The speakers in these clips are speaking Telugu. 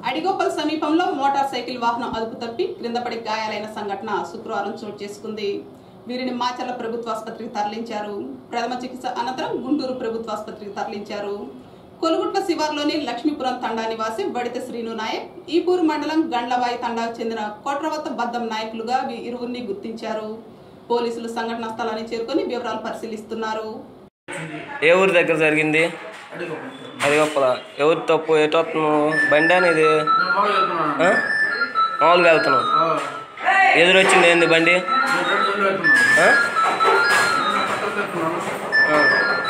అడిగోపల్ సమీపంలో మోటార్ సైకిల్ వాహనం అదుపు తప్పి క్రిందపడి గాయాలైన సంఘటన శుక్రవారం చోటు చేసుకుంది వీరిని మాచర్ల ప్రభుత్వ ఆసుపత్రికి తరలించారు ప్రథమ చికిత్స అనంతరం గుంటూరు ప్రభుత్వ ఆసుపత్రికి తరలించారు కొలుగుట్ల శివార్లోని లక్ష్మీపురం తండా నివాసి బడిత శ్రీను నాయక్ ఈపూరు మండలం గండ్లవాయి తండాకు చెందిన కోట్రవత్త బద్దం నాయకులుగా వీ- ఇరువురిని గుర్తించారు పోలీసులు సంఘటనా స్థలాన్ని చేరుకొని వివరాలు పరిశీలిస్తున్నారు ఏ ఊరి దగ్గర జరిగింది అది గొప్పల ఎవరు తప్పు ఎటు వస్తున్నావు బండి అనేది ఆ? మామూలుగా వెళ్తున్నావు ఎదురొచ్చింది ఏంది బండి ఆ? ఆ.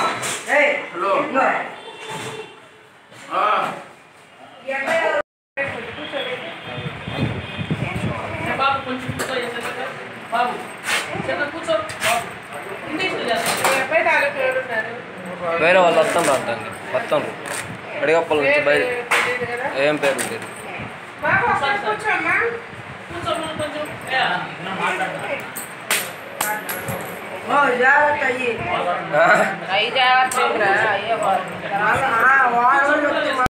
బాబు కొంచెం కూర్చో చేసేదాకా. బాబు చిన్న కూర్చో బాబు ఇంటికి చేస్తాను వేరే వాళ్ళు వస్తాం రాండి వస్తాం అడిగప్పల నుంచి బయట ఏం పేరు లేదు కూర్చో మనం కొంచెం ఏ, నేను మాట్లాడతా. జాగ్రత్త అయ్యి ఆ? అయ్యి జాగ్రత్త వారం వచ్చి